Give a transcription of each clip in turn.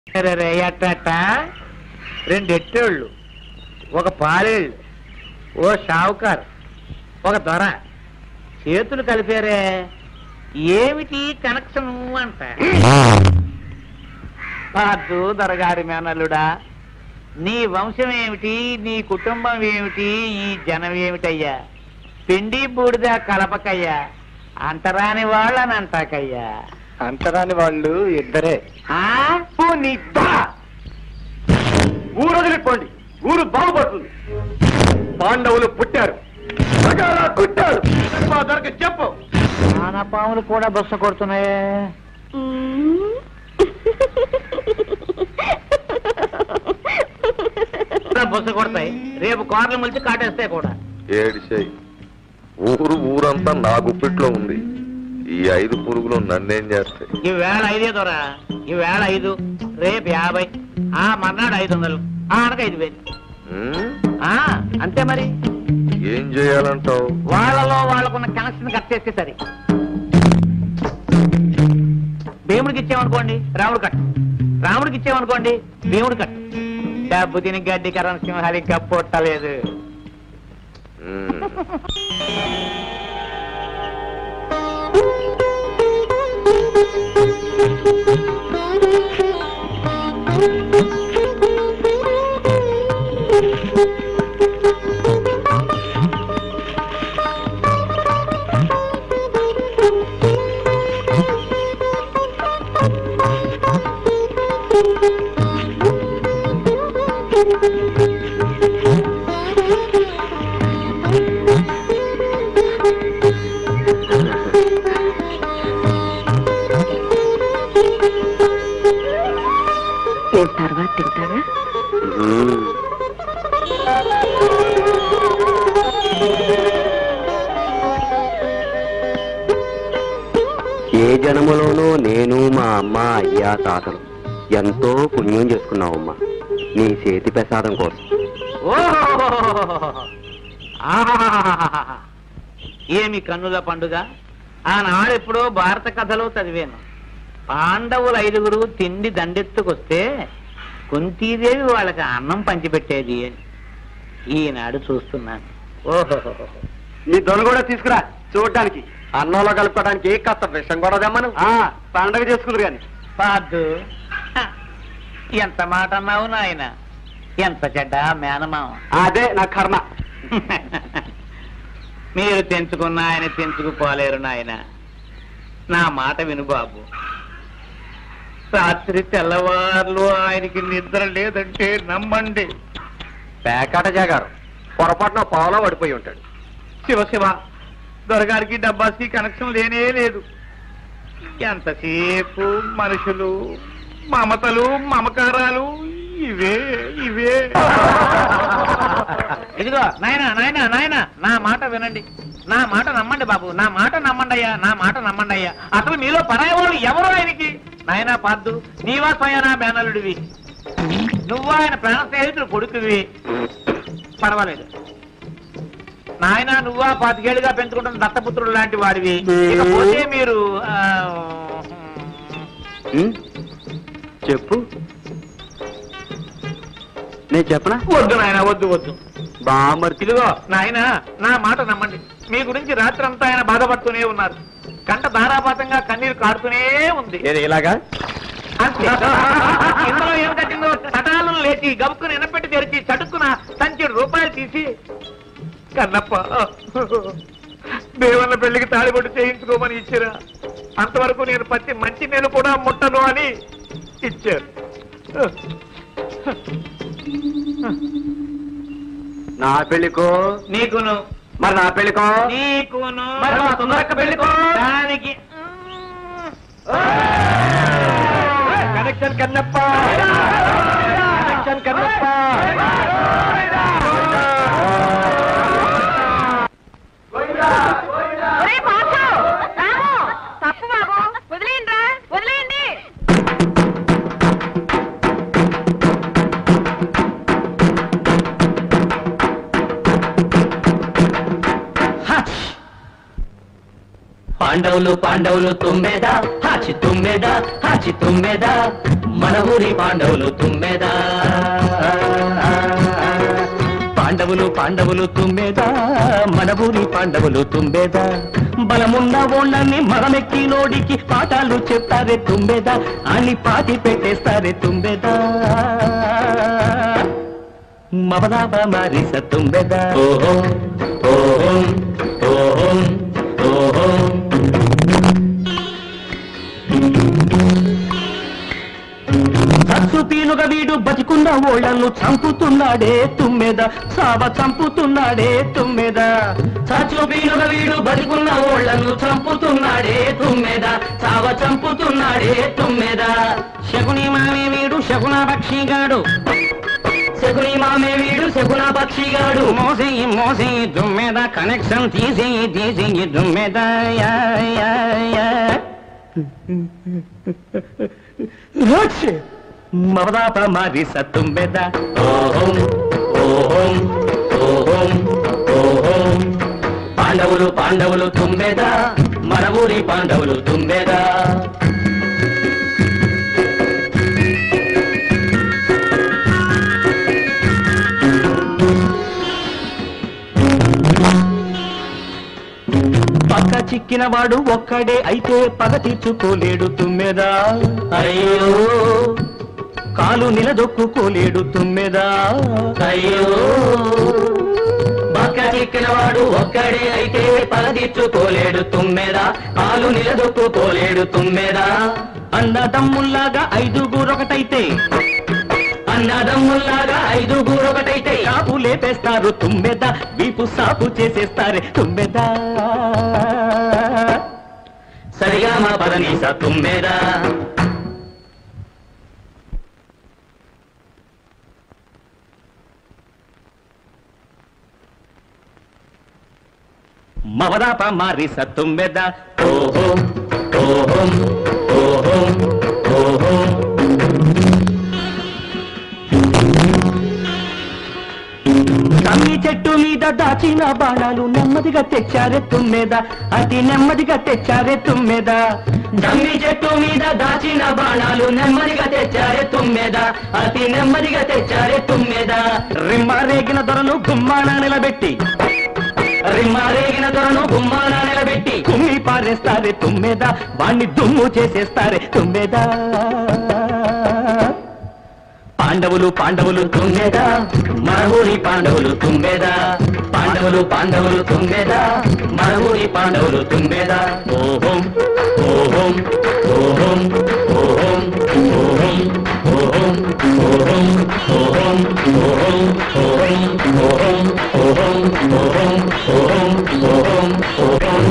రే ఎట్ట రెండు ఎట్టోళ్ళు ఒక పాలేళ్ళు ఓ షావుకార్ ఒక దొర చేతులు కలిపారే ఏమిటి కనెక్షన్ అంట పాదు దొరగారి మేనల్లుడా నీ వంశం ఏమిటి నీ కుటుంబం ఏమిటి ఈ జనం ఏమిటయ్యా పిండి బూడిద కలపకయ్యా అంటరాని వాళ్ళని అంటాకయ్యా అంతరాని వాళ్ళు ఇద్దరే ఆ? ఓ నీ దా! ఊరు వదిలిపోండి ఊరు బాగుపడుతుంది పాండవులు పుట్టారు సగాలా కుట్టారు మా దొరక చెప్పు ఆనపాములు కూడా బుస్స కొడుతున్నాయే బుస్స కొడతాయి రేపు కార్లు మలిచి కాటేస్తాయి కూడా ఏడిసేయ్ ఊరు ఊరంతా నా గుప్పిట్లో ఉంది ఈ ఐదు పురుగులు నన్నేం చేస్తాయి ఈ వేళ ఐదే దొర ఈ వేళ ఐదు రేపు యాభై ఆ మర్నాడు ఐదు వందలు ఆ అనక ఐదు వేలు ఉమ్, ఆ, అంతే మరి ఏం చేయాలంటావు వాళ్ళలో వాళ్ళకున్న కనెక్షన్ కట్ చేస్తే సరి భీముడికి ఇచ్చామనుకోండి రాముడు కట్ రాముడికి ఇచ్చామనుకోండి భీముడు కట్ డబ్బు తిని గడ్డి కరణ్ సింహాలు ఇంకా పుట్టలేదు ఉమ్, నేను తర్వాత తింటానా ఉమ్. ఏ జన్మలోనూ నేను మా అమ్మ అయ్యా తాతలు ఎంతో పుణ్యం చేసుకున్నావమ్మా నీ చేతి ప్రసాదం కోసం ఆహాహాహాహా. ఏమి కన్నుల పండుగ ఆనాడెప్పుడో భారత కథలో చదివాను పాండవులు ఐదుగురు తిండి దండెత్తుకొస్తే కుంతీదేవి వాళ్ళకి అన్నం పంచిపెట్టేది అని ఈనాడు చూస్తున్నాను ఓహో నీ దొన కూడా తీసుకురా చూడడానికి అన్నంలో కలుపుకోవడానికి కాస్త విషం కూడా తెమ్మను పండగ చేసుకుందరు కానీ పాదు హ, ఎంత మాట అన్నావు నాయన ఎంత చెడ్డ మేనమావ అదే నా కర్మ మీరు తెంచుకున్న ఆయన తెంచుకుపోలేరు నాయన నా మాట విను బాబు రాత్రి తెల్లవార్లు ఆయనకి నిద్ర లేదంటే నమ్మండి పేకాట జాగారు పొరపాటున పావులో పడిపోయి ఉంటాడు శివ శివ దొరగారికి డబ్బాకి కనెక్షన్ లేనే లేదు ఎంతసేపు మనుషులు మమతలు మమకారాలు ఇవే ఇవే ఇదిగో నాయన నాయన నాయన నా మాట వినండి నా మాట నమ్మండి బాబు నా మాట నమ్మండి అయ్యా నా మాట నమ్మండి అయ్యా అసలు మీలో పరాయి వాళ్ళు ఎవరు ఆయనకి నాయనా పాద్దు నీవా స్వయనా మేనలుడివి నువ్వు ఆయన ప్రాణ స్నేహితుడు కొడుకువి పర్వాలేదు నాయన నువ్వా పాతికేళ్ళుగా పెంచుకుంటున్న దత్తపుత్రుడు లాంటి వాడివి ఇకపోతే మీరు ఆ, ఉమ్, చెప్పు నేను చెప్పనా వద్దు నాయన వద్దు వద్దు బామర్తి ఇదిగో నాయన నా మాట నమ్మండి మీ గురించి రాత్రి అంతా ఆయన బాధపడుతూనే ఉన్నారు కంట ధారాపాతంగా కన్నీరు కాడుతూనే ఉంది ఏది ఇలాగా అంతే ఇందులో ఏం కట్టిందో చటాలను లేచి గబుక్కుని ఎనపెట్టి తెరిచి చటుక్కున సంచి రూపాయలు తీసి కన్నప్ప దేవన్న పెళ్లికి తాళిబొట్టు చేయించుకోమని ఇచ్చిరా అంతవరకు నేను పచ్చి మంచి నేను కూడా ముట్టను అని ఇచ్చారు నా పెళ్లికో నీకును మరి నా పెళ్లికో నీకును మరి మా సుందరక్క పెళ్ళికో? దానికి కనెక్షన్ కన్నప్ప కనెక్షన్ కన్నప్ప ఒరే పాసు రాము తప్పు బాబు వదిలేయండి రా వదిలేయండి పాండవులు పాండవులు తుమ్మెద హాచి తుమ్మెద హాచి తుమ్మెద మన ఊరి పాండవులు తుమ్మెదా పాండవులు పాండవులు తుమ్మెదా మన ఊరి పాండవులు తుమ్మెదా బలమున్న ఓళ్ళని మరమెక్కి నోడికి పాఠాలు చెప్తారే తుమ్మెదా అని పాతి పెట్టేస్తారే తుమ్మెదా మమదాబ మారిస తుంబెద ఓహో ఓహో ఓహో ఓహో సత్సు పీనుగ వీడు బతికున్న ఓళ్లను చంపుతున్నాడే తుమ్మెద సావ చంపుతున్నాడే తుమ్మెద సత్సు పీనుగ వీడు బతికున్న ఓళ్లను చంపుతున్నాడే తుమ్మెద సావ చంపుతున్నాడే తుమ్మెద శకుని మామే వీడు శకున పక్షిగాడు శకుని మామే వీడు శకున పక్షిగాడు మోసేయి మోసేయి దుమ్మెద కనెక్షన్ తీసేయి తీసేయి దుమ్మెద యా, యా, యా. మమదాప మారి సత్తుంబెద ఓహం ఓహం ఓహం ఓహం పాండవులు పాండవులు తుంబెద మన ఊరి పాండవులు తుంబెద పక్క చిక్కిన వాడు ఒక్కడే అయితే పగ తీర్చుకోలేడు తుమ్మెదా అయ్యో కాలు నిలదొక్కుకోలేడు తుమ్మెదా అయ్యో పక్క చిక్కిన వాడు ఒక్కడే అయితే పగ తీర్చుకోలేడు తుమ్మెదా కాలు నిలదొక్కుకోలేడు తుమ్మెదా అన్నదమ్ముల్లాగా ఐదుగురొకటైతే అన్నదమ్ముల్లాగా ఐదుగురు ఒకటైతే కాపు లేపేస్తారు తుమ్మెద వీపు సాపు చేసేస్తారే తుమ్మెద సరిగా మా పదనీస తుమ్మెద మవదాప మారి సత్తుమ్మెద ఓహో ఓహో ఓహో ఓహో కమ్మి చెట్టు మీద దాచిన బాణాలు నెమ్మదిగా తెచ్చారే తుమ్మెద అతి నెమ్మదిగా తెచ్చారే తుమ్మెద జమ్మి చెట్టు మీద దాచిన బాణాలు నెమ్మదిగా తెచ్చారే తుమ్మెద అతి నెమ్మదిగా తెచ్చారే తుమ్మెద రిమ్మ రేగిన దొరను గుమ్మాన నిలబెట్టి రిమ్మారేగిన దొరను గుమ్మాన నిలబెట్టి కుమ్మి పారేస్తారే తుమ్మెద వాణ్ణి దుమ్ము చేసేస్తారే తుమ్మెద పాండవులు పాండవులు తుమ్మెదా మన ఊరి పాండవులు తుమ్మెదా పాండవులు పాండవులు తుమ్మెదా మన ఊరి పాండవులు తుమ్మెదా ఓహం ఓహం ఓహం ఓహం ఓహం ఓహం ఓహం ఓహం ఓహం ఓహం ఓహం ఓహం ఓహం ఓహం ఓహం ఓహం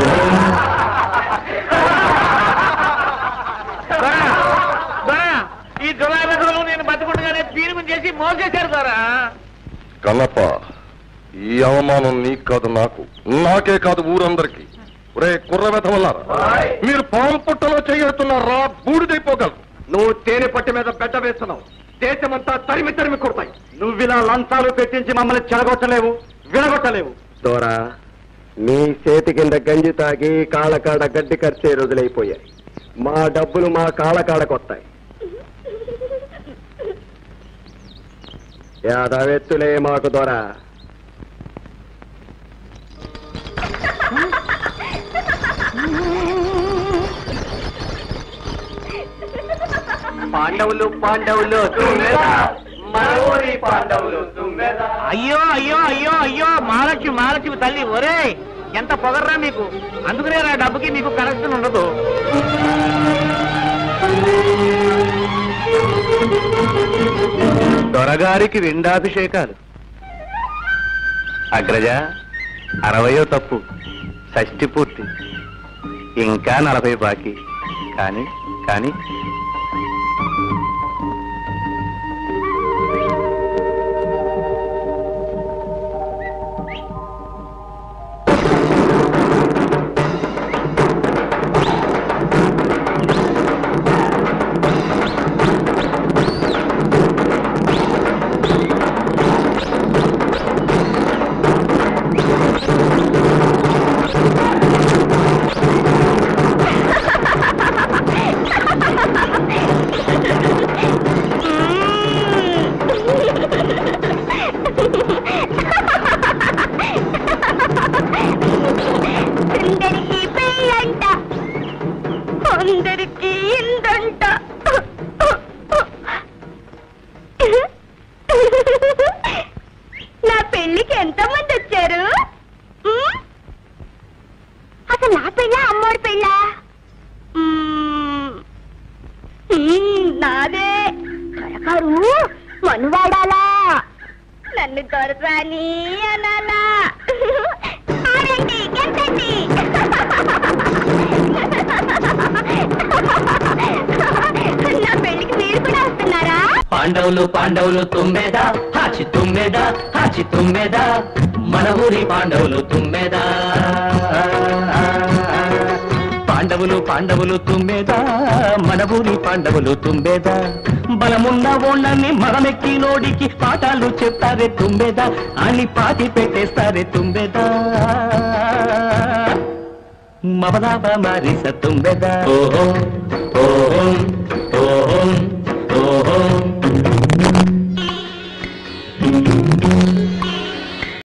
దొరా, దొరా, ఈ దురావేశంలో నేను బతుకుండగానే పీరుగు చేసి మోసేశారు దొరా కన్నప్ప ఈ అవమానం నీకు కాదు నాకు నాకే కాదు ఊరందరికి ఒరే కుర్ర వెతవల్లారా మీరు పాము పుట్టలో చేయడుతున్నారా బూడిదైపోగలరు నువ్వు తేనె పట్టి మీద బెడ్డ వేస్తున్నావు దేశమంతా తరిమి తరిమి కొడతాయి నువ్విలా లంచాలు పెట్టించి మమ్మల్ని చెడగొట్టలేవు విడగొట్టలేవు దోరా మీ చేతి కింద గంజి తాగి కాళ్ళకాడ గడ్డి ఖర్చే రోజులైపోయాయి మా డబ్బులు మా కాళ్ళకాడకొస్తాయి యాదవెత్తులే మాకు దొరా పాండవులు పాండవులు మన ఊరి పాండవులు అయ్యో అయ్యో అయ్యో అయ్యో మహాలక్ష్మి మహాలక్ష్మి తల్లి ఒరే ఎంత పొగర్రా మీకు అందుకనే నా డబ్బుకి మీకు కనెక్షన్ ఉండదు దొరగారికి విండాభిషేకాలు అగ్రజ అరవయో తప్పు షష్టి పూర్తి ఇంకా నలభై బాకీ కానీ కానీ Ha గారు మనువాడాలా నన్ను దొరసాని అనాలా ఆడండి గెంతండి నా పెళ్లికి మీరు కూడా వస్తున్నారా పాండవులు పాండవులు తుమ్మెద హాచి తుమ్మెద హాచి తుమ్మెద మన ఊరి పాండవులు తుమ్మెద పాండవులు పాండవులు తుమ్మెద మన ఊరి పాండవులు తుమ్మెద బలమున్న ఓళ్ళని మరమెక్కి నోడికి పాఠాలు చెప్తారే తుమ్మెద అని పాతి పెట్టేస్తారే తుమ్మెద మమదాప మారిస తుంబెద ఓహో ఓహో ఓహో